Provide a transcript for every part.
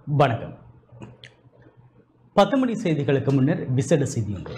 வணக்கம் பத்து மணி செய்திகளுக்கு முன்னர் விசேட செய்தி ஒன்று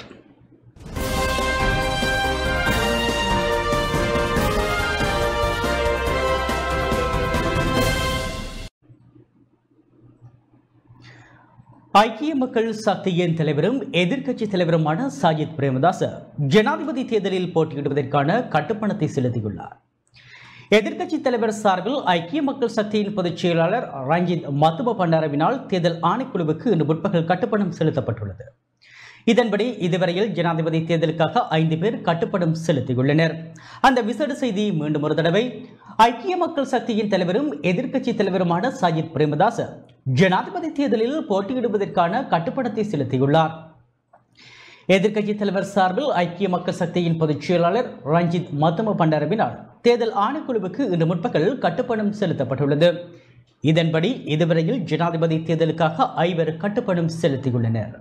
ஐக்கிய மக்கள் சக்தியின் தலைவரும் எதிர்க்கட்சி தலைவருமான சாஜித் பிரேமதாச ஜனாதிபதி தேர்தலில் போட்டியிடுவதற்கான கட்டுப்பணத்தை செலுத்தியுள்ளார் எதிர்க்கட்சி தலைவர் சார்பில் ஐக்கிய மக்கள் சக்தியின் பொதுச் செயலாளர் ரஞ்சித் மத்துப பண்டாரவினால் தேர்தல் ஆணைக்குழுவுக்கு இன்று முற்பகல் கட்டுப்பணம் செலுத்தப்பட்டுள்ளது இதன்படி இதுவரையில் ஜனாதிபதி தேர்தலுக்காக ஐந்து பேர் கட்டுப்பணம் செலுத்தியுள்ளனர் அந்த விசேட செய்தி மீண்டும் ஒரு தடவை ஐக்கிய மக்கள் சக்தியின் தலைவரும் எதிர்க்கட்சி தலைவருமான சாஜித் பிரேமதாஸ் ஜனாதிபதி தேர்தலில் போட்டியிடுவதற்கான கட்டுப்பணத்தை செலுத்தியுள்ளார் எதிர்க்கட்சி தலைவர் சார்பில் ஐக்கிய மக்கள் சக்தியின் பொதுச் செயலாளர் ரஞ்சித் மத்தம பண்டாரவினால் தேர்தல் ஆணைக்குழுவுக்கு இன்று முற்பகல் கட்டுப்பணம் செலுத்தப்பட்டுள்ளது இதன்படி இதுவரையில் ஜனாதிபதி தேர்தலுக்காக ஐவர் கட்டுப்பணம் செலுத்தியுள்ளனர்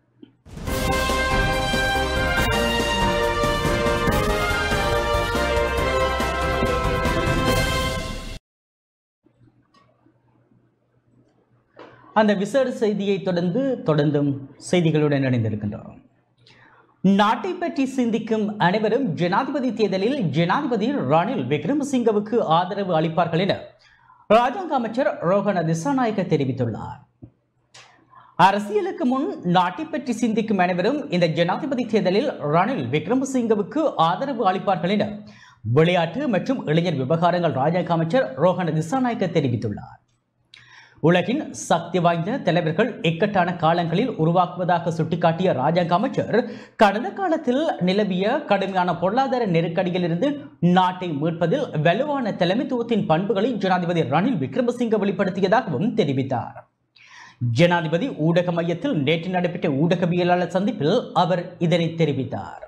அந்த விசேட செய்தியை தொடர்ந்து தொடர்ந்தும் செய்திகளுடன் இணைந்திருக்கின்றோம் நாட்டை பற்றி சிந்திக்கும் அனைவரும் ஜனாதிபதி தேர்தலில் ஜனாதிபதி ரணில் விக்ரமசிங்கவுக்கு ஆதரவு அளிப்பார்கள் என ராஜாங்க அமைச்சர் ரோஹன திசாநாயக்க தெரிவித்துள்ளார் அரசியலுக்கு முன் நாட்டை பற்றி சிந்திக்கும் அனைவரும் இந்த ஜனாதிபதி தேர்தலில் ரணில் விக்ரமசிங்கவுக்கு ஆதரவு அளிப்பார்கள் என விளையாட்டு மற்றும் இளைஞர் விவகாரங்கள் ராஜாங்க அமைச்சர் ரோஹன திசாநாயக்க தெரிவித்துள்ளார் உலகின் சக்தி வாய்ந்த தலைவர்கள் இக்கட்டான காலங்களில் உருவாக்குவதாக சுட்டிக்காட்டிய ராஜாங்க அமைச்சர் கடந்த காலத்தில் நிலவிய கடுமையான பொருளாதார நெருக்கடியிலிருந்து நாட்டை மீட்பதில் வலுவான தலைமைத்துவத்தின் பண்புகளை ஜனாதிபதி ரணில் விக்ரமசிங்க வெளிப்படுத்தியதாகவும் தெரிவித்தார் ஜனாதிபதி ஊடக மையத்தில் நேற்று நடைபெற்ற ஊடகவியலாளர் சந்திப்பில் அவர் இதனை தெரிவித்தார்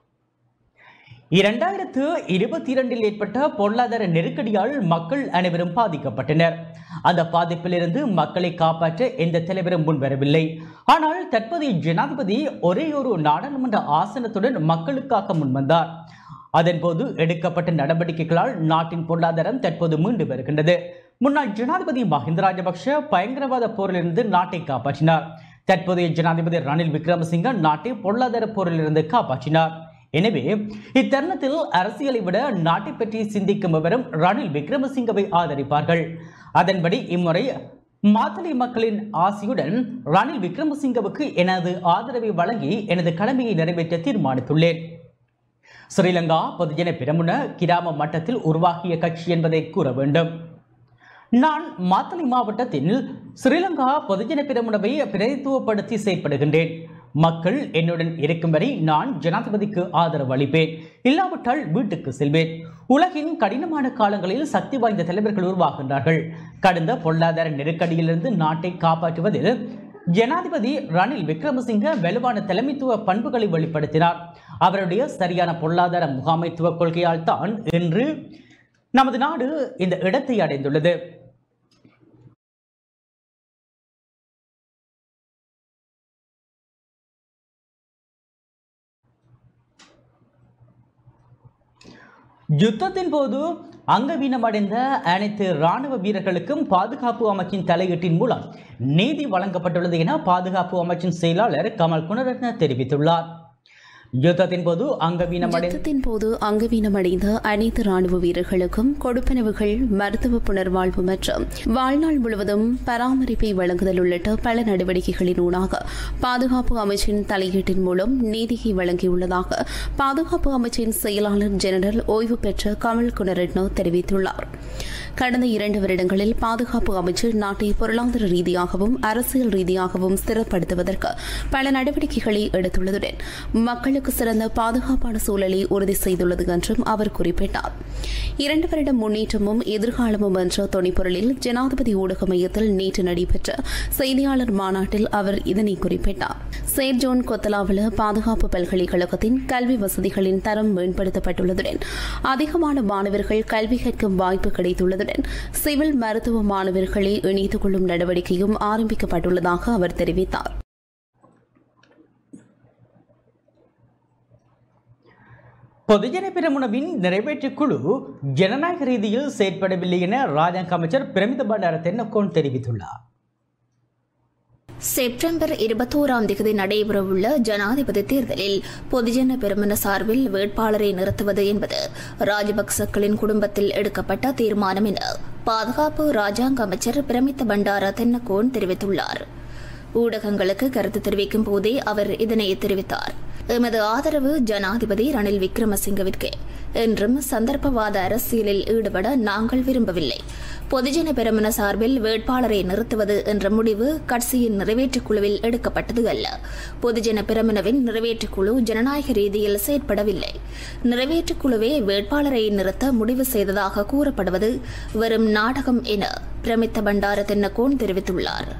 இரண்டாயிரத்து இருபத்தி இரண்டில் ஏற்பட்ட பொருளாதார நெருக்கடியால் மக்கள் அனைவரும் பாதிக்கப்பட்டனர் அந்த பாதிப்பிலிருந்து மக்களை காப்பாற்ற எந்த தலைவரும் முன்வரவில்லை ஆனால் தற்போதைய ஜனாதிபதி ஒரே ஒரு நாடாளுமன்ற ஆசனத்துடன் மக்களுக்காக முன்வந்தார் அதன்போது எடுக்கப்பட்ட நடவடிக்கைகளால் நாட்டின் பொருளாதாரம் தற்போது மீண்டு வருகின்றது முன்னாள் ஜனாதிபதி மஹிந்த ராஜபக்ஷ பயங்கரவாத போரிலிருந்து நாட்டை காப்பாற்றினார் தற்போதைய ஜனாதிபதி ரணில் விக்ரமசிங்க நாட்டை பொருளாதார போரிலிருந்து காப்பாற்றினார் எனவே இத்தருணத்தில் அரசியலை விட நாட்டை பற்றி சிந்திக்கும் எவரும் ரணில் விக்ரமசிங்கவை ஆதரிப்பார்கள் அதன்படி இம்முறை மாத்தளை மக்களின் ஆசையுடன் ரணில் விக்ரமசிங்கவுக்கு எனது ஆதரவை வழங்கி எனது கடமையை நிறைவேற்ற தீர்மானித்துள்ளேன் ஸ்ரீலங்கா பொதுஜன பிரமுன கிராம மட்டத்தில் உருவாகிய கட்சி என்பதை கூற வேண்டும் நான் மாத்தளை மாவட்டத்தில் ஸ்ரீலங்கா பொதுஜன பிரமுனவை பிரதித்துவப்படுத்தி செயற்படுகின்றேன் மக்கள் என்னுடன் இருக்கும் வரை நான் ஜனாதிபதிக்கு ஆதரவு அளிப்பேன் இல்லாவிட்டால் வீட்டுக்கு செல்வேன் உலகின் கடினமான காலங்களில் சக்தி வாய்ந்த தலைவர்கள் உருவாகின்றார்கள் கடந்த பொருளாதார நெருக்கடியிலிருந்து நாட்டை காப்பாற்றுவதில் ஜனாதிபதி ரணில் விக்ரமசிங்க வலுவான தலைமைத்துவ பண்புகளை வெளிப்படுத்தினார் அவருடைய சரியான பொருளாதார முகாமைத்துவ கொள்கையால் தான் இன்று நமது நாடு இந்த இடத்தை அடைந்துள்ளது யுத்தத்தின் போது அங்கவீனமடைந்த அனைத்து இராணுவ வீரர்களுக்கும் பாதுகாப்பு அமைச்சின் தலையீட்டின் மூலம் நீதி வழங்கப்பட்டுள்ளது என பாதுகாப்பு அமைச்சின் செயலாளர் கமல் குணரத்ன தெரிவித்துள்ளார் யுத்தத்தின் போது அங்கவீனமடைந்த யுத்தத்தின் போது அங்கவீனமடைந்த அனைத்து ராணுவ வீரர்களுக்கும் கொடுப்பனவுகள் மருத்துவ புனர்வாழ்வு மற்றும் வாழ்நாள் முழுவதும் பராமரிப்பை வழங்குதல் உள்ளிட்ட பல நடவடிக்கைகளின் ஊடாக பாதுகாப்பு அமைச்சின் தலையீட்டின் மூலம் நீதியை வழங்கியுள்ளதாக பாதுகாப்பு அமைச்சின் செயலாளர் ஜெனரல் ஓய்வு பெற்ற கமல் குணரட்னோ தெரிவித்துள்ளார் கடந்த இரண்டு வருடங்களில் பாதுகாப்பு அமைச்சு நாட்டை பொருளாதார ரீதியாகவும் அரசியல் ரீதியாகவும் ஸ்திரப்படுத்துவதற்கு பல நடவடிக்கைகளை எடுத்துள்ளதுடன் மக்களுக்கு சிறந்த பாதுகாப்பான சூழலை உறுதி செய்துள்ளது என்றும் அவர் குறிப்பிட்டார் இரண்டு வருட முன்னேற்றமும் எதிர்காலமும் என்ற துணைப்பொருளில் ஜனாதிபதி ஊடக மையத்தில் நேற்று நடைபெற்ற செய்தியாளர் மாநாட்டில் அவர் இதனை குறிப்பிட்டார் சேர் ஜோன் கொத்தலாவல பாதுகாப்பு பல்கலைக்கழகத்தின் கல்வி வசதிகளின் தரம் மேம்படுத்தப்பட்டுள்ளதுடன் அதிகமான மாணவர்கள் கல்வி கற்கும் வாய்ப்பு கிடைத்துள்ளதுடன் சிவில் மருத்துவ மாணவர்களை இணைத்துக் கொள்ளும் நடவடிக்கையும் ஆரம்பிக்கப்பட்டுள்ளதாக அவர் தெரிவித்தார் பொதுஜன பெரமுனவின் நிறைவேற்றுக் குழு ஜனநாயக ரீதியில் செயற்படவில்லை என ராஜாங்க அமைச்சர் பிரமித பண்டார தென்னக்கோன் தெரிவித்துள்ளார் செப்டம்பர் இருபத்தோராம் தேதி நடைபெறவுள்ள ஜனாதிபதி தேர்தலில் பொதுஜன பெருமன சார்பில் வேட்பாளரை நிறுத்துவது என்பது ராஜபக்சக்களின் குடும்பத்தில் எடுக்கப்பட்ட தீர்மானம் என பாதுகாப்பு ராஜாங்க அமைச்சர் பிரமித்த பண்டார தென்னகோன் தெரிவித்துள்ளார் ஊடகங்களுக்கு கருத்து தெரிவிக்கும் போதே அவர் இதனை தெரிவித்தார் எமது ஆதரவு ஜனாதிபதி ரணில் விக்ரமசிங்கவிற்கு என்றும் சந்தர்ப்பவாத அரசியலில் ஈடுபட நாங்கள் விரும்பவில்லை பொதுஜன பெருமன சார்பில் வேட்பாளரை நிறுத்துவது என்ற முடிவு கட்சியின் நிறைவேற்றுக் குழுவில் எடுக்கப்பட்டது அல்ல பொதுஜன பெருமனவின் நிறைவேற்றுக் குழு ஜனநாயக ரீதியில் செயற்படவில்லை நிறைவேற்றுக் குழுவே வேட்பாளரை நிறுத்த முடிவு செய்ததாக கூறப்படுவது வெறும் நாடகம் என பிரமித்த பண்டார தென்னகோன் தெரிவித்துள்ளார்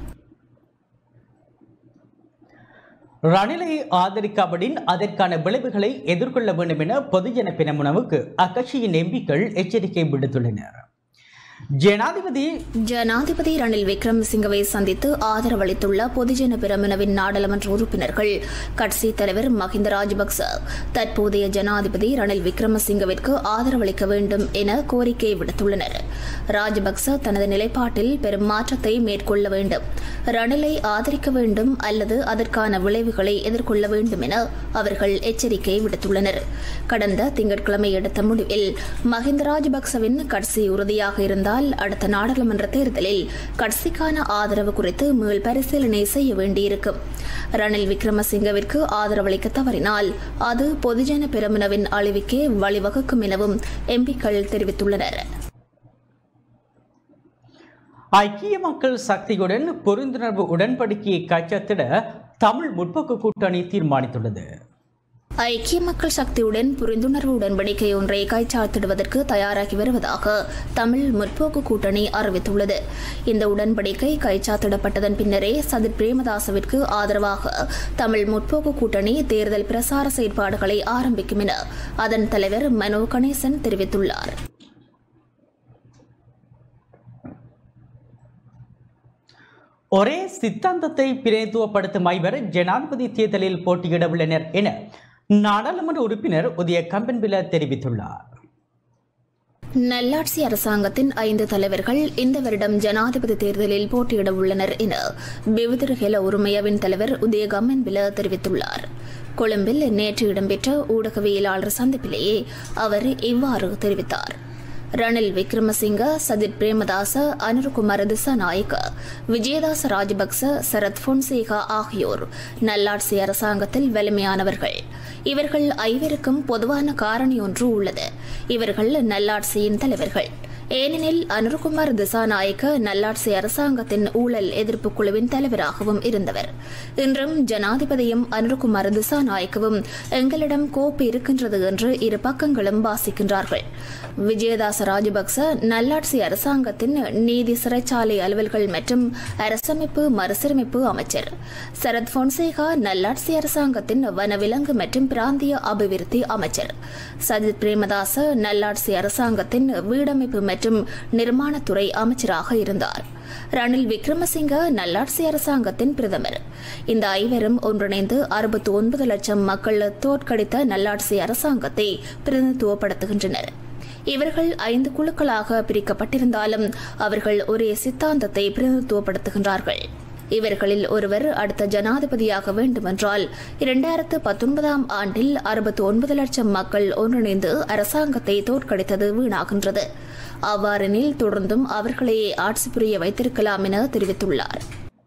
ரணிலை ஆதரிக்காவிடின் அதற்கான விளைவுகளை எதிர்கொள்ள வேண்டும் என பொதுஜன பினமுனவுக்கு அக்கட்சியின் எம்பிக்கள் எச்சரிக்கை விடுத்துள்ளனர் ஜனாதிபதி ஜனாதிபதி ரணில் விக்ரமசிங்கவை சந்தித்து ஆதரவளித்துள்ள பொதுஜன பிரமுனவின் நாடாளுமன்ற உறுப்பினர்கள் கட்சி தலைவர் மஹிந்த ராஜபக்ச தற்போதைய ஜனாதிபதி ரணில் விக்ரமசிங்கவிற்கு ஆதரவளிக்க வேண்டும் என கோரிக்கை விடுத்துள்ளனர் ராஜபக்ச தனது நிலைப்பாட்டில் பெரும் மாற்றத்தை மேற்கொள்ள வேண்டும் ரணிலை ஆதரிக்க வேண்டும் அல்லது அதற்கான விளைவுகளை எதிர்கொள்ள வேண்டும் என அவர்கள் எச்சரிக்கை விடுத்துள்ளனர் கடந்த திங்கட்கிழமை எடுத்த முடிவில் மஹிந்த ராஜபக்சவின் கட்சி உறுதியாக இருந்தால் அடுத்த நாடாளுமன்ற தேர்தலில் கட்சிக்கான ஆதரவு குறித்து மீள் பரிசீலனை செய்ய வேண்டியிருக்கும் ரணில் விக்ரமசிங்கவிற்கு ஆதரவளிக்க தவறினால் அது பொதுஜன பெருமினவின் அழிவுக்கே வழிவகுக்கும் எனவும் எம்பிக்கள் தெரிவித்துள்ளனர் ஐக்கிய மக்கள் சக்தியுடன் புரிந்துணர்வு உடன்படிக்கையை கைச்சத்திட தமிழ் முற்போக்கு கூட்டணி தீர்மானித்துள்ளது ஐக்கிய மக்கள் சக்தியுடன் புரிந்துணர்வு உடன்படிக்கை ஒன்றை கைச்சாத்திடுவதற்கு தயாராகி வருவதாக தமிழ் முற்போக்கு கூட்டணி அறிவித்துள்ளது இந்த உடன்படிக்கை கைச்சாத்திடப்பட்டதன் பின்னரே சதிர் பிரேமதாசவிற்கு ஆதரவாக தமிழ் முற்போக்கு கூட்டணி தேர்தல் பிரசார செயற்பாடுகளை ஆரம்பிக்கும் என அதன் தலைவர் மனோ கணேசன் தெரிவித்துள்ளார் ஒரே சித்தாந்தத்தை பிரதித்துவப்படுத்தும் ஐவர் ஜனாதிபதி தேர்தலில் போட்டியிட உள்ளனர் என நாடாளுமன்ற உறுப்பினர் உதய கம்பன்பில தெரிவித்துள்ளார் நல்லாட்சி அரசாங்கத்தின் ஐந்து தலைவர்கள் இந்த வருடம் ஜனாதிபதி தேர்தலில் போட்டியிட உள்ளனர் என பிவிதிரஹெல உரிமையவின் தலைவர் உதயகம்மன் பில தெரிவித்துள்ளார் கொழும்பில் நேற்று இடம்பெற்ற ஊடகவியலாளர் சந்திப்பிலேயே அவர் இவ்வாறு தெரிவித்தார் ரணில் விக்ரமசிங்க சஜித் பிரேமதாச அனுருகுமார திசாநாயக்க விஜயதாச ராஜபக்ச சரத் பொன்சேகா ஆகியோர் நல்லாட்சி அரசாங்கத்தில் வலிமையானவர்கள் இவர்கள் ஐவருக்கும் பொதுவான காரணி ஒன்று உள்ளது இவர்கள் நல்லாட்சியின் தலைவர்கள் ஏனெனில் அனுர்குமார் திசாநாயக்க நல்லாட்சி அரசாங்கத்தின் ஊழல் எதிர்ப்பு குழுவின் தலைவராகவும் இருந்தவர் இன்றும் ஜனாதிபதியும் அனுர்குமார் திசாநாயக்கவும் எங்களிடம் கோப்பு இருக்கின்றது என்று இரு பக்கங்களும் வாசிக்கின்றார்கள் விஜயதாச ராஜபக்ச நல்லாட்சி அரசாங்கத்தின் நீதி சிறைச்சாலை அலுவல்கள் மற்றும் அரசமைப்பு மறுசீரமைப்பு அமைச்சர் சரத் பொன்சேகா நல்லாட்சி அரசாங்கத்தின் வனவிலங்கு மற்றும் பிராந்திய அபிவிருத்தி அமைச்சர் சஜித் பிரேமதாச நல்லாட்சி அரசாங்கத்தின் வீடமைப்பு மற்றும் நிர்மாணத்துறை அமைச்சராக இருந்தார் ரணில் விக்ரமசிங்க நல்லாட்சி அரசாங்கத்தின் பிரதமர் இந்த ஐவரும் ஒன்றிணைந்து அறுபத்தி ஒன்பது லட்சம் மக்கள் தோற்கடித்த நல்லாட்சி அரசாங்கத்தை பிரதிநிதித்துவப்படுத்துகின்றனர் இவர்கள் ஐந்து குழுக்களாக பிரிக்கப்பட்டிருந்தாலும் அவர்கள் ஒரே சித்தாந்தத்தை பிரதிநிதித்துவப்படுத்துகின்றார்கள் இவர்களில் ஒருவர் அடுத்த ஜனாதிபதியாக வேண்டுமென்றால் இரண்டாயிரத்து பத்தொன்பதாம் ஆண்டில் அறுபத்தி ஒன்பது லட்சம் மக்கள் ஒன்றிணைந்து அரசாங்கத்தை தோற்கடித்தது வீணாகின்றது அவ்வாறெனில் தொடர்ந்தும் அவர்களையே ஆட்சி புரிய வைத்திருக்கலாம் என தெரிவித்துள்ளார்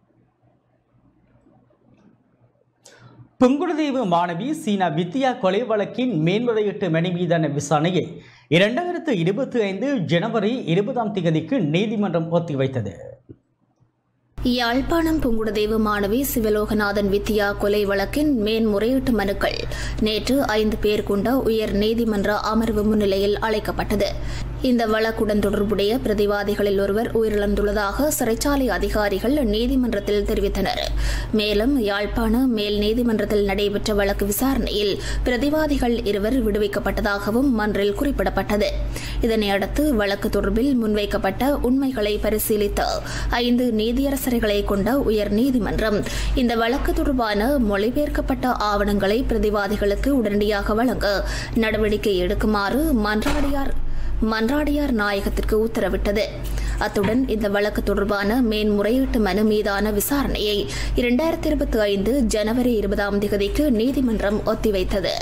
புங்குடுதீவு மாணவி சீனா வித்யா கொலை வழக்கின் மேன்முறையீட்டு மனு மீதான விசாரணையை இரண்டாயிரத்து இருபத்தி ஐந்து ஜனவரி இருபதாம் தேதிக்கு நீதிமன்றம் ஒத்திவைத்தது யாழ்ப்பாணம் புங்குடுதேவு மாணவி சிவலோகநாதன் வித்யா கொலை வழக்கின் மேன்முறையீட்டு மனுக்கள் நேற்று ஐந்து பேர் கொண்ட உயர் நீதிமன்ற அமர்வு முன்னிலையில் அழைக்கப்பட்டது இந்த வழக்குடன் தொடர்புடைய பிரதிவாதிகளில் ஒருவர் உயிரிழந்துள்ளதாக சிறைச்சாலை அதிகாரிகள் நீதிமன்றத்தில் தெரிவித்தனர் மேலும் யாழ்ப்பாண மேல் நீதிமன்றத்தில் நடைபெற்ற வழக்கு விசாரணையில் பிரதிவாதிகள் இருவர் விடுவிக்கப்பட்டதாகவும் மன்றில் குறிப்பிடப்பட்டது இதனையடுத்து வழக்கு தொடர்பில் முன்வைக்கப்பட்ட உண்மைகளை பரிசீலித்த ஐந்து நீதியரசர்களை கொண்ட உயர் நீதிமன்றம் இந்த வழக்கு தொடர்பான மொழிபெயர்க்கப்பட்ட ஆவணங்களை பிரதிவாதிகளுக்கு உடனடியாக வழங்க நடவடிக்கை எடுக்குமாறு மன்றாடியார் மன்றாடியார் நாயகத்திற்கு உத்தரவிட்டது அத்துடன் இந்த வழக்கு தொடர்பான மேன்முறையீட்டு மனு மீதான விசாரணையை இரண்டாயிரத்தி இருபத்தி ஐந்து ஜனவரி இருபதாம் தேதிக்கு நீதிமன்றம் ஒத்திவைத்தது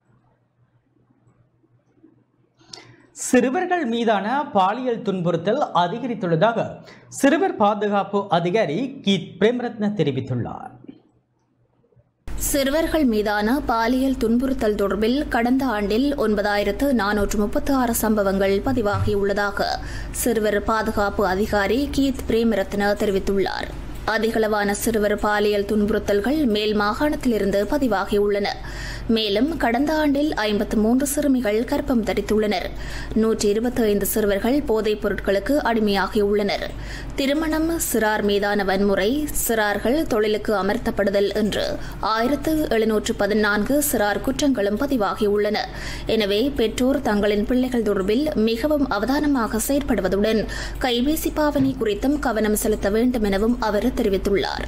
சிறுவர்கள் மீதான பாலியல் துன்புறுத்தல் அதிகரித்துள்ளதாக சிறுவர் பாதுகாப்பு அதிகாரி கீத் பிரேமரத்ன தெரிவித்துள்ளார் சிறுவர்கள் மீதான பாலியல் துன்புறுத்தல் தொடர்பில் கடந்த ஆண்டில் ஒன்பதாயிரத்து நானூற்று முப்பத்தி ஆறு சம்பவங்கள் பதிவாகியுள்ளதாக சிறுவர் பாதுகாப்பு அதிகாரி கீத் பிரேமரத்ன தெரிவித்துள்ளார் அதிகளவான சிறுவர் பாலியல் துன்புறுத்தல்கள் மேல் மாகாணத்திலிருந்து பதிவாகியுள்ளன மேலும் கடந்த ஆண்டில் ஐம்பத்து மூன்று சிறுமிகள் கர்ப்பம் தரித்துள்ளனர் நூற்றி இருபத்தி ஐந்து சிறுவர்கள் போதைப் பொருட்களுக்கு அடிமையாகியுள்ளனர் திருமணம் சிறார் மீதான வன்முறை சிறார்கள் தொழிலுக்கு அமர்த்தப்படுதல் என்று ஆயிரத்து எழுநூற்று பதினான்கு சிறார் குற்றங்களும் பதிவாகியுள்ளன எனவே பெற்றோர் தங்களின் பிள்ளைகள் தொடர்பில் மிகவும் அவதானமாக செயற்படுவதுடன் கைபேசி பாவனை குறித்தும் கவனம் செலுத்த வேண்டும் எனவும் அவர் தெரிவித்துள்ளார்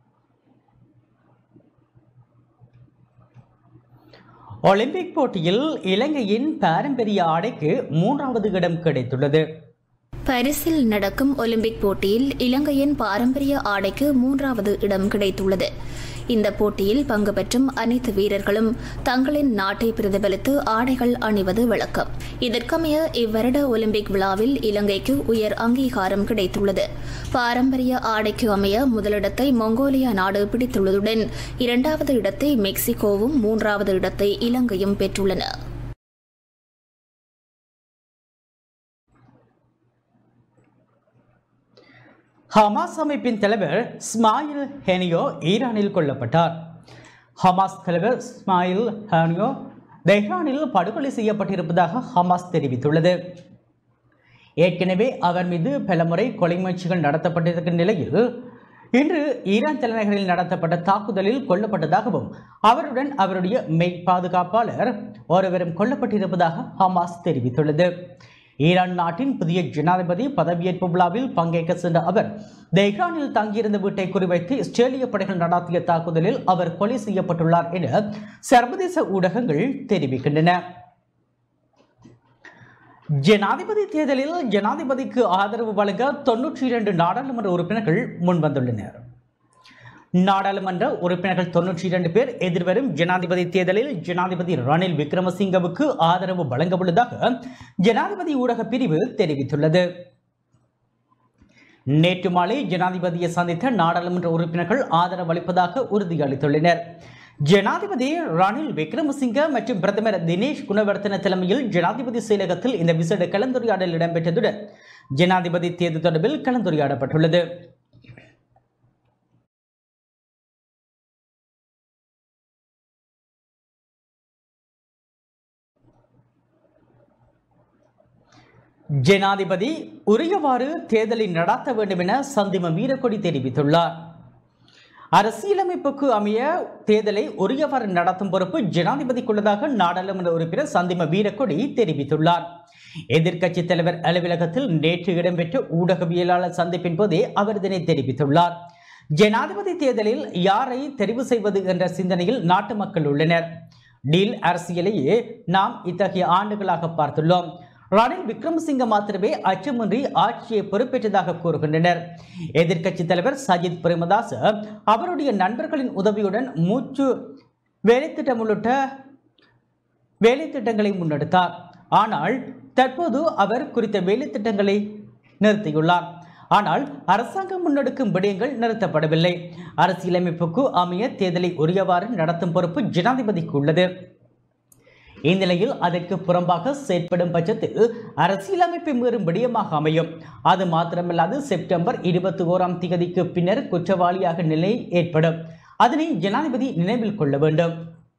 ஒலிம்பிக் போட்டியில் இலங்கையின் பாரம்பரிய ஆடைக்கு மூன்றாவது இடம் கிடைத்துள்ளது பாரிஸில் நடக்கும் ஒலிம்பிக் போட்டியில் இலங்கையின் பாரம்பரிய ஆடைக்கு மூன்றாவது இடம் கிடைத்துள்ளது இந்த போட்டியில் பங்கு பெற்றும் அனைத்து வீரர்களும் தங்களின் நாட்டை பிரதிபலித்து ஆடைகள் அணிவது வழக்கம் இதற்கமைய இவ்வருட ஒலிம்பிக் விழாவில் இலங்கைக்கு உயர் அங்கீகாரம் கிடைத்துள்ளது பாரம்பரிய ஆடைக்கு அமைய முதலிடத்தை மொங்கோலியா நாடு பிடித்துள்ளதுடன் இரண்டாவது இடத்தை மெக்சிகோவும் மூன்றாவது இடத்தை இலங்கையும் பெற்றுள்ளன ஹமாஸ் அமைப்பின் தலைவர் ஸ்மாயில் ஹெனியோ ஈரானில் கொல்லப்பட்டார் ஹமாஸ் தலைவர் ஸ்மாயில் ஹெனியோ தெஹ்ரானில் படுகொலை செய்யப்பட்டிருப்பதாக ஹமாஸ் தெரிவித்துள்ளது ஏற்கனவே அவர் மீது பலமுறை கொலை முயற்சிகள் நடத்தப்பட்டிருக்கும் நிலையில் இன்று ஈரான் தலைநகரில் நடத்தப்பட்ட தாக்குதலில் கொல்லப்பட்டதாகவும் அவருடன் அவருடைய மெய் பாதுகாப்பாளர் ஒருவரும் கொல்லப்பட்டிருப்பதாக ஹமாஸ் தெரிவித்துள்ளது ஈரான் நாட்டின் புதிய ஜனாதிபதி பதவியேற்பு விழாவில் பங்கேற்க சென்ற அவர் தெஹ்ரானில் தங்கியிருந்த வீட்டை குறிவைத்து இஸ்ரேலிய படைகள் நடத்திய தாக்குதலில் அவர் கொலை செய்யப்பட்டுள்ளார் என சர்வதேச ஊடகங்கள் தெரிவிக்கின்றன ஜனாதிபதி தேர்தலில் ஜனாதிபதிக்கு ஆதரவு வழங்க தொன்னூற்றி இரண்டு நாடாளுமன்ற உறுப்பினர்கள் முன்வந்துள்ளனர் நாடாளுமன்ற உறுப்பினர்கள் தொன்னூற்றி இரண்டு பேர் எதிர்வரும் ஜனாதிபதி தேர்தலில் ஜனாதிபதி ரணில் விக்ரமசிங்கவுக்கு ஆதரவு வழங்க உள்ளதாக ஜனாதிபதி ஊடக பிரிவு தெரிவித்துள்ளது நேற்று மாலை ஜனாதிபதியை சந்தித்த நாடாளுமன்ற உறுப்பினர்கள் ஆதரவு அளிப்பதாக உறுதியளித்துள்ளனர் ஜனாதிபதி ரணில் விக்ரமசிங்க மற்றும் பிரதமர் தினேஷ் குணவர்த்தன தலைமையில் ஜனாதிபதி செயலகத்தில் இந்த விசேட கலந்துரையாடல் இடம்பெற்றதுடன் ஜனாதிபதி தேர்தல் தொடர்பில் கலந்துரையாடப்பட்டுள்ளது ஜனாதிபதி உரியவாறு தேர்தலை நடத்த வேண்டும் என சந்திம வீரக்கொடி தெரிவித்துள்ளார் அரசியலமைப்புக்கு அமைய தேர்தலை உரியவாறு நடத்தும் பொறுப்பு ஜனாதிபதிக்குள்ளதாக நாடாளுமன்ற உறுப்பினர் சந்திம வீரக்கொடி தெரிவித்துள்ளார் எதிர்க்கட்சி தலைவர் அலுவலகத்தில் நேற்று இடம்பெற்ற ஊடகவியலாளர் சந்திப்பின் போதே அவர் இதனை தெரிவித்துள்ளார் ஜனாதிபதி தேர்தலில் யாரை தெரிவு செய்வது என்ற சிந்தனையில் நாட்டு மக்கள் உள்ளனர் டீல் அரசியலையே நாம் இத்தகைய ஆண்டுகளாக பார்த்துள்ளோம் ரணில் விக்ரமசிங்க மாத்திரமே அச்சமின்றி ஆட்சியை பொறுப்பேற்றதாக கூறுகின்றனர் எதிர்க்கட்சி தலைவர் சஜித் பிரேமதாஸ் அவருடைய நண்பர்களின் உதவியுடன் மூச்சு வேலைத்திட்டம் உள்ளிட்ட வேலைத்திட்டங்களை முன்னெடுத்தார் ஆனால் தற்போது அவர் குறித்த வேலைத்திட்டங்களை நிறுத்தியுள்ளார் ஆனால் அரசாங்கம் முன்னெடுக்கும் விடயங்கள் நிறுத்தப்படவில்லை அரசியலமைப்புக்கு அமைய தேர்தலை உரியவாறு நடத்தும் பொறுப்பு ஜனாதிபதிக்கு உள்ளது இந்நிலையில் அதற்கு புறம்பாக செயற்படும் பட்சத்தில் அரசியலமைப்பை மீறும் விடயமாக அமையும் அது மாத்திரமல்லாது செப்டம்பர் இருபத்தி ஓராம் தேதிக்கு பின்னர் குற்றவாளியாக நிலை ஏற்படும் அதனை ஜனாதிபதி நினைவில் கொள்ள வேண்டும்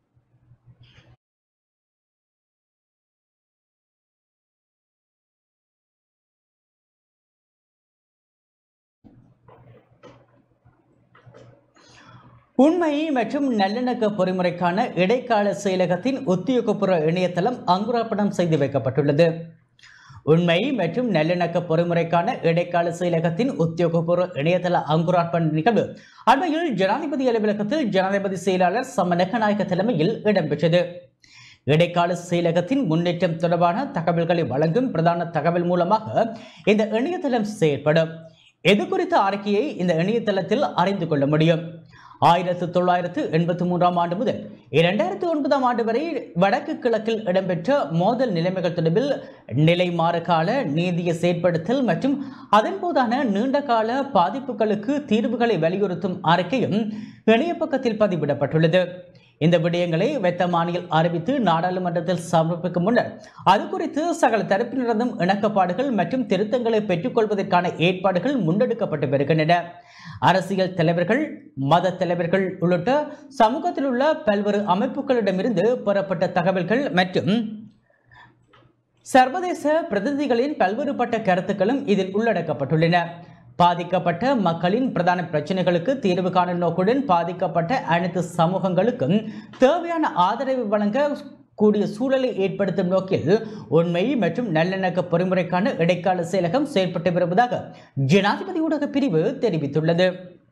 உண்மை மற்றும் நல்லிணக்க பொறிமுறைக்கான இடைக்கால செயலகத்தின் உத்தியோகபூர்வ இணையதளம் அங்குராப்பணம் செய்து வைக்கப்பட்டுள்ளது உண்மை மற்றும் நல்லிணக்க பொறிமுறைக்கான இடைக்கால செயலகத்தின் உத்தியோகபூர்வ இணையதள அங்குரார்ப்பண நிகழ்வு அண்மையில் ஜனாதிபதி அலுவலகத்தில் ஜனாதிபதி செயலாளர் சமநகநாயக்க தலைமையில் இடம்பெற்றது இடைக்கால செயலகத்தின் முன்னேற்றம் தொடர்பான தகவல்களை வழங்கும் பிரதான தகவல் மூலமாக இந்த இணையதளம் செயற்படும் இது குறித்த அறிக்கையை இந்த இணையதளத்தில் அறிந்து கொள்ள முடியும் ஆயிரத்து தொள்ளாயிரத்து எண்பத்தி மூன்றாம் ஆண்டு முதல் இரண்டாயிரத்து ஒன்பதாம் ஆண்டு வரை வடக்கு கிழக்கில் இடம்பெற்ற மோதல் நிலைமைகள் தொடர்பில் நிலை மாறுகால நீதியை செயற்படுத்தல் மற்றும் அதன் போதான நீண்டகால பாதிப்புகளுக்கு தீர்வுகளை வலியுறுத்தும் அறிக்கையும் இணைய பக்கத்தில் பதிவிடப்பட்டுள்ளது இந்த விடயங்களை வெத்தமானியில் அறிவித்து நாடாளுமன்றத்தில் சமர்ப்பிக்கும் முன்னர் அது குறித்து சகல தரப்பினரதும் இணக்கப்பாடுகள் மற்றும் திருத்தங்களை பெற்றுக்கொள்வதற்கான ஏற்பாடுகள் முன்னெடுக்கப்பட்டு வருகின்றன அரசியல் தலைவர்கள் மத தலைவர்கள் உள்ளிட்ட சமூகத்தில் உள்ள பல்வேறு அமைப்புகளிடமிருந்து பெறப்பட்ட தகவல்கள் மற்றும் சர்வதேச பிரதிநிதிகளின் பல்வேறுபட்ட கருத்துக்களும் இதில் உள்ளடக்கப்பட்டுள்ளன பாதிக்கப்பட்ட மக்களின் பிரதான பிரச்சனைகளுக்கு தீர்வு காணும் நோக்குடன் பாதிக்கப்பட்ட அனைத்து சமூகங்களுக்கும் தேவையான ஆதரவு வழங்க கூடிய சூழலை ஏற்படுத்தும் நோக்கில் உண்மை மற்றும் நல்லிணக்க பொறிமுறைக்கான இடைக்கால செயலகம் செயல்பட்டு வருவதாக ஜனாதிபதி ஊடக பிரிவு தெரிவித்துள்ளது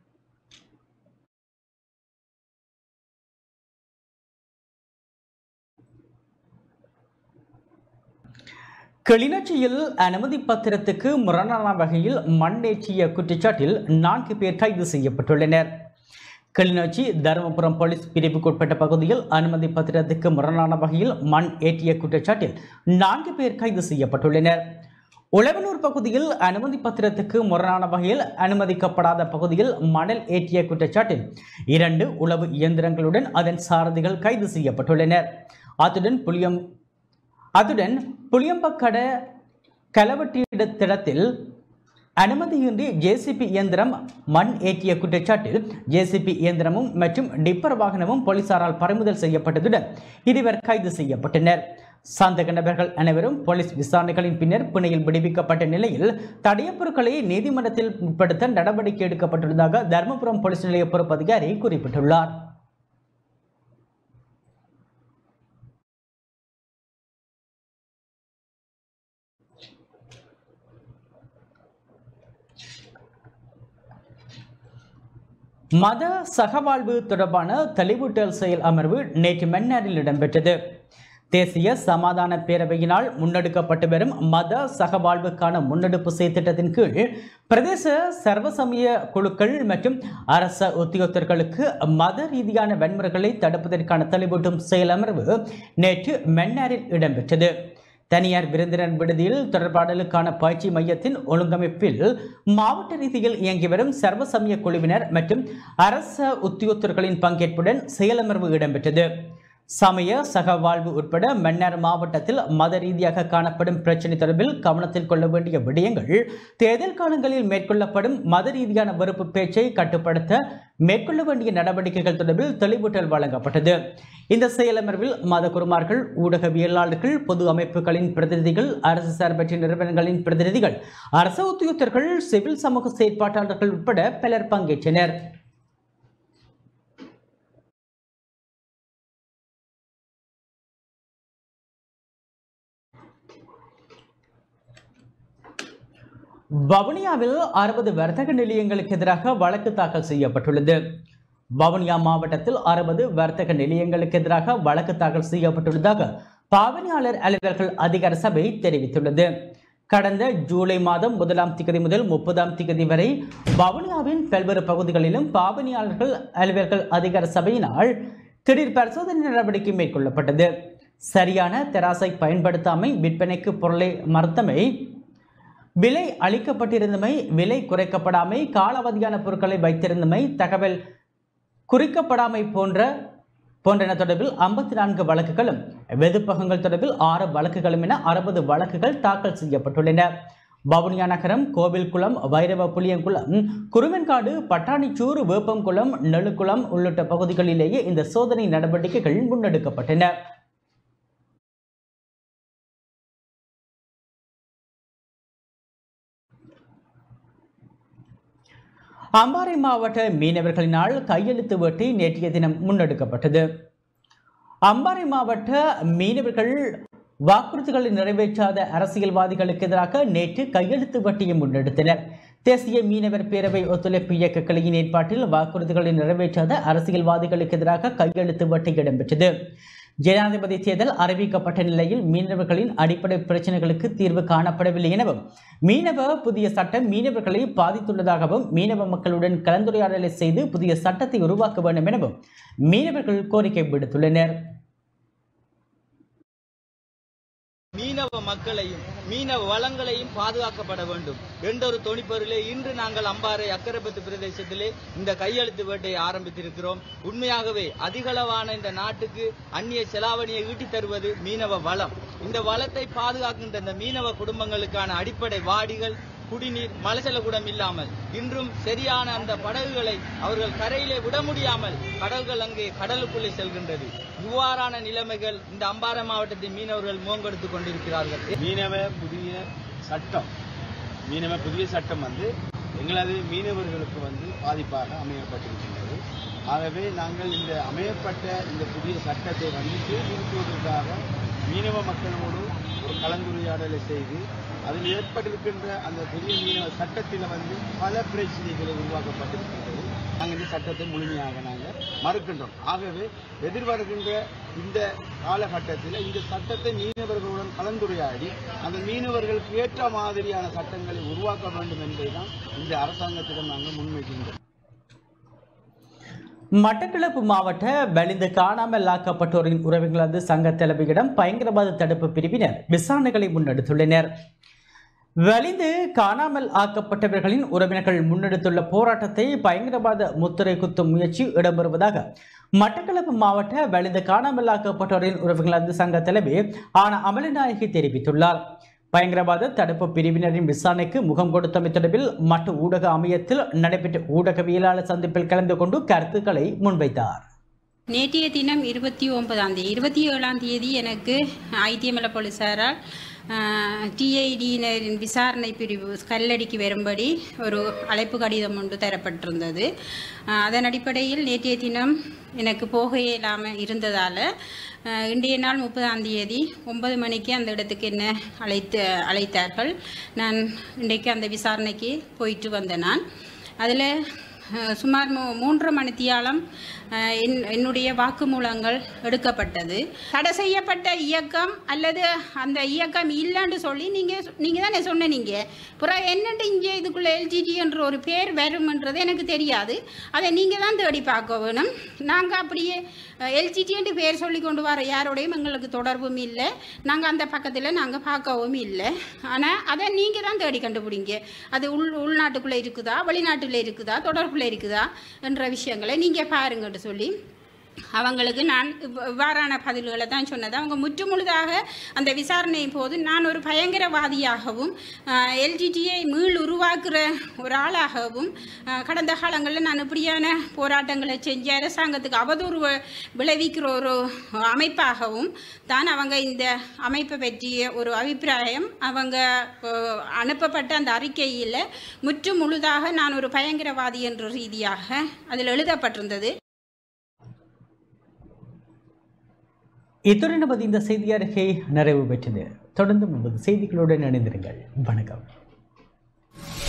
கிளிநொச்சியில் அனுமதி பத்திரத்துக்கு முரணான வகையில் மண் ஏற்றிய குற்றச்சாட்டில் நான்கு பேர் கைது செய்யப்பட்டுள்ளனர் கிளிநொச்சி தருமபுரம் போலீஸ் பிரிவுக்குட்பட்ட பகுதியில் அனுமதி பத்திரத்துக்கு முரணான வகையில் மண் ஏற்றிய குற்றச்சாட்டில் நான்கு பேர் கைது செய்யப்பட்டுள்ளனர் உழவனூர் பகுதியில் அனுமதி பத்திரத்துக்கு முரணான வகையில் அனுமதிக்கப்படாத பகுதியில் மணல் ஏற்றிய குற்றச்சாட்டில் இரண்டு உளவு இயந்திரங்களுடன் அதன் சாரதிகள் கைது செய்யப்பட்டுள்ளனர் அத்துடன் புளியம் அத்துடன் புளியம்பக்கட கலவட்டியிடத்திடத்தில் அனுமதியின்றி ஜேசிபி இயந்திரம் மண் ஏற்றிய குற்றச்சாட்டில் ஜேசிபி இயந்திரமும் மற்றும் டிப்பர் வாகனமும் போலீசாரால் பறிமுதல் செய்யப்பட்டதுடன் இருவர் கைது செய்யப்பட்டனர் சந்தக நபர்கள் அனைவரும் போலீஸ் விசாரணைகளின் பின்னர் பிணையில் விடுவிக்கப்பட்ட நிலையில் தடயப் பொருட்களை நீதிமன்றத்தில் உட்படுத்த நடவடிக்கை எடுக்கப்பட்டுள்ளதாக தருமபுரம் போலீஸ் நிலைய பொறுப்பு அதிகாரி குறிப்பிட்டுள்ளார் மத சகவாழ்வு தொடர்பான தெளிவூட்டல் செயல் அமர்வு நேற்று மன்னாரில் இடம்பெற்றது தேசிய சமாதான பேரவையினால் முன்னெடுக்கப்பட்டு வரும் மத சகவாழ்வுக்கான முன்னெடுப்பு செயற்திட்டத்தின் கீழ் பிரதேச சர்வசமய குழுக்கள் மற்றும் அரச உத்தியோகத்தர்களுக்கு மத ரீதியான வன்முறைகளை தடுப்பதற்கான தெளிவூட்டும் செயல் அமர்வு நேற்று மன்னாரில் இடம்பெற்றது தனியார் விருந்தினர் விடுதியில் தொடர்பாடலுக்கான பயிற்சி மையத்தின் ஒழுங்கமைப்பில் மாவட்ட ரீதியில் இயங்கி வரும் சர்வசமய குழுவினர் மற்றும் அரச உத்தியோகத்தர்களின் பங்கேற்புடன் செயலமர்வு இடம்பெற்றது சமய சகவாழ்வு உட்பட மன்னார் மாவட்டத்தில் மத ரீதியாக காணப்படும் பிரச்சினை தொடர்பில் கவனத்தில் கொள்ள வேண்டிய விடயங்கள் தேர்தல் காலங்களில் மேற்கொள்ளப்படும் மத ரீதியான வெறுப்பு பேச்சை கட்டுப்படுத்த மேற்கொள்ள வேண்டிய நடவடிக்கைகள் தொடர்பில் தெளிவூட்டல் வழங்கப்பட்டது இந்த செயலமர்வில் மத குருமார்கள் ஊடகவியலாளர்கள் பொது அமைப்புகளின் பிரதிநிதிகள் அரசு சார்பற்ற நிறுவனங்களின் பிரதிநிதிகள் அரசு உத்தியோகத்தர்கள் சிவில் சமூக செயற்பாட்டாளர்கள் உட்பட பலர் பங்கேற்றனர் வவுனியாவில் அறுபது வர்த்தக நிலையங்களுக்கு எதிராக வழக்கு தாக்கல் செய்யப்பட்டுள்ளது வவுனியா மாவட்டத்தில் அறுபது வர்த்தக நிலையங்களுக்கு எதிராக வழக்கு தாக்கல் செய்யப்பட்டுள்ளதாக பாவனையாளர் அலுவலர்கள் அதிகார சபை தெரிவித்துள்ளது கடந்த ஜூலை மாதம் முதலாம் திகதி முதல் முப்பதாம் திகதி வரை வவுனியாவின் பல்வேறு பகுதிகளிலும் பாவனையாளர்கள் அலுவலர்கள் அதிகார சபையினால் திடீர் பரிசோதனை நடவடிக்கை மேற்கொள்ளப்பட்டது சரியான தெராசை பயன்படுத்தாமை விற்பனைக்கு பொருளை மறுத்தமை விலை அளிக்கப்பட்டிருந்தமை விலை குறைக்கப்படாமை காலாவதியான பொருட்களை வைத்திருந்தமை தகவல் குறிக்கப்படாமை போன்ற போன்றன தொடர்பில் ஐம்பத்தி நான்கு வழக்குகளும் வெதுப்பகங்கள் தொடர்பில் ஆறு வழக்குகளும் என அறுபது வழக்குகள் தாக்கல் செய்யப்பட்டுள்ளன வவுனியா நகரம் கோவில்குளம் வைரவ புளியங்குளம் குருவன்காடு பட்டாணிச்சூர் வேப்பங்குளம் நெழுக்குளம் உள்ளிட்ட பகுதிகளிலேயே இந்த சோதனை நடவடிக்கைகள் முன்னெடுக்கப்பட்டன அம்பாறை மாவட்ட மீனவர்களினால் கையெழுத்து வேட்டை நேற்றைய தினம் முன்னெடுக்கப்பட்டது அம்பாறை மாவட்ட மீனவர்கள் வாக்குறுதிகளை நிறைவேற்றாத அரசியல்வாதிகளுக்கு எதிராக நேற்று கையெழுத்து வட்டியை முன்னெடுத்தனர் தேசிய மீனவர் பேரவை ஒத்துழைப்பு இயக்க கிளையின் ஏற்பாட்டில் வாக்குறுதிகளை நிறைவேற்றாத அரசியல்வாதிகளுக்கு எதிராக கையெழுத்து வட்டி இடம்பெற்றது ஜனாதிபதி தேர்தல் அறிவிக்கப்பட்ட நிலையில் மீனவர்களின் அடிப்படை பிரச்சனைகளுக்கு தீர்வு காணப்படவில்லை எனவும் மீனவ புதிய சட்டம் மீனவர்களை பாதித்துள்ளதாகவும் மீனவ மக்களுடன் கலந்துரையாடலை செய்து புதிய சட்டத்தை உருவாக்க வேண்டும் எனவும் மீனவர்கள் கோரிக்கை விடுத்துள்ளனர் மீனவ மக்களையும் மீனவ வளங்களையும் பாதுகாக்கப்பட வேண்டும் என்றொரு தொனிப்பொருளே இன்று நாங்கள் அம்பாறை அக்கரப்பத்து பிரதேசத்திலே இந்த கையெழுத்து வேட்டையை ஆரம்பித்திருக்கிறோம் உண்மையாகவே அதிகளவான இந்த நாட்டுக்கு அந்நிய செலாவணியை ஈட்டித் தருவது மீனவ வளம் இந்த வளத்தை பாதுகாக்கின்ற இந்த மீனவ குடும்பங்களுக்கான அடிப்படை வாடிகள் குடிநீர் மலசலகுடம் இல்லாமல் இன்றும் சரியான அந்த படகுகளை அவர்கள் கரையிலே விட முடியாமல் கடல்கள் அங்கே கடலுக்குள்ளே செல்கின்றது இவ்வாறான நிலைமைகள் இந்த அம்பாறை மாவட்டத்தின் மீனவர்கள் முகங்கொடுத்துக் கொண்டிருக்கிறார்கள் மீனவ புதிய சட்டம் மீனவ புதிய சட்டம் வந்து எங்களது மீனவர்களுக்கு வந்து பாதிப்பாக அமையப்பட்டிருக்கின்றது ஆகவே நாங்கள் இந்த அமையப்பட்ட இந்த புதிய சட்டத்தை வந்து சீர்திருத்துவதற்காக மீனவ மக்களோடு ஒரு கலந்துரையாடலை செய்து அதில் ஏற்பட்டிருக்கின்ற அந்த புதிய மீனவ சட்டத்தில் வந்து பல பிரச்சனைகளை உருவாக்கப்பட்டிருக்கின்றது நாங்கள் இந்த சட்டத்தை முழுமையாக நாங்கள் மறுக்கின்றோம் ஆகவே எதிர்வருகின்ற இந்த காலகட்டத்தில் இந்த சட்டத்தை மீனவர்களுடன் கலந்துரையாடி அந்த மீனவர்களுக்கு ஏற்ற மாதிரியான சட்டங்களை உருவாக்க வேண்டும் என்பதுதான் இந்த அரசாங்கத்திடம் நாங்கள் முன்வைக்கின்றோம் மட்டக்களப்பு மாவட்ட வலிந்து காணாமல் ஆக்கப்பட்டோரின் உறவுகளது சங்க தலைமையிடம் பயங்கரவாத தடுப்பு பிரிவினர் விசாரணைகளை முன்னெடுத்துள்ளனர் வலிந்து காணாமல் ஆக்கப்பட்டவர்களின் உறவினர்கள் முன்னெடுத்துள்ள போராட்டத்தை பயங்கரவாத முத்திரை குத்தும் முயற்சி இடம்பெறுவதாக மட்டக்களப்பு மாவட்ட வலிந்து காணாமல் ஆக்கப்பட்டோரின் உறவுகளது சங்க தலைவி ஆன அமலநாயகி தெரிவித்துள்ளார் பயங்கரவாத தடுப்பு பிரிவினரின் விசாரணைக்கு முகம் கொடுத்தமை தொடர்பில் மட்டு ஊடக அமையத்தில் நடைபெற்ற ஊடகவியலாளர் சந்திப்பில் கலந்து கொண்டு கருத்துக்களை முன்வைத்தார் நேற்றைய தினம் இருபத்தி ஒன்பதாம் தேதி இருபத்தி ஏழாம் தேதி எனக்கு ஐடிஎம்எல் போலீசாரால் டிஐடியினரின் விசாரணை பிரிவு கல்லடிக்கு வரும்படி ஒரு அழைப்பு கடிதம் ஒன்று தரப்பட்டிருந்தது அஹ், அதன் அடிப்படையில் நேற்றைய தினம் எனக்கு போக இயலாமல் இருந்ததால் அஹ், இன்றைய நாள் முப்பதாம் தேதி ஒன்பது மணிக்கு அந்த இடத்துக்கு என்ன அழைத்து அழைத்தார்கள் நான் இன்றைக்கு அந்த விசாரணைக்கு போயிட்டு வந்தேன் நான் அதில் அஹ், சுமார் மூ மூன்று மணித்தியாலம் அஹ், என் என்னுடைய வாக்குமூலங்கள் எடுக்கப்பட்டது தடை செய்யப்பட்ட இயக்கம் அல்லது அந்த இயக்கம் இல்லைன்னு சொல்லி நீங்கள் நீங்கள் தானே சொன்னீங்க அப்புறம் என்னட்டு இங்கே இதுக்குள்ளே எல்ஜிடி என்ற ஒரு பேர் வரும்ன்றது எனக்கு தெரியாது அதை நீங்கள் தான் தேடி பார்க்க வேணும் நாங்கள் அப்படியே எல்ஜிடின்ட்டு பேர் சொல்லி கொண்டு வர யாரோடையும் எங்களுக்கு தொடர்பும் இல்லை நாங்கள் அந்த பக்கத்தில் நாங்கள் பார்க்கவும் இல்லை ஆனால் அதை நீங்கள் தான் தேடி கண்டுபிடிங்க அது உள் உள்நாட்டுக்குள்ளே இருக்குதா வெளிநாட்டில் இருக்குதா தொடர்புல இருக்குதா என்ற விஷயங்களை நீங்கள் பாருங்கன்னு சொல்லி அவங்களுக்கு நான் இவ்வ- இவ்வாறான பதில்களை தான் சொன்னது அவங்க முற்றுமுழுதாக அந்த விசாரணையின் போது நான் ஒரு பயங்கரவாதியாகவும் எல்ஜிடியை மீள் உருவாக்குற ஒரு ஆளாகவும் ஆஹ், கடந்த காலங்களில் நான் இப்படியான போராட்டங்களை செஞ்சு அரசாங்கத்துக்கு அவதூறு வ- விளைவிக்கிற ஒரு அமைப்பாகவும் தான் அவங்க இந்த அமைப்பை பற்றிய ஒரு அபிப்பிராயம் அவங்க ஆஹ், அனுப்பப்பட்ட அந்த அறிக்கையில் முற்று முழுதாக நான் ஒரு பயங்கரவாதி என்ற ரீதியாக அதில் எழுதப்பட்டிருந்தது இத்துடன் நமது இந்த செய்தி அறிக்கை நிறைவு பெற்றது தொடர்ந்து நமது செய்திகளுடன் இணைந்திருங்கள் வணக்கம்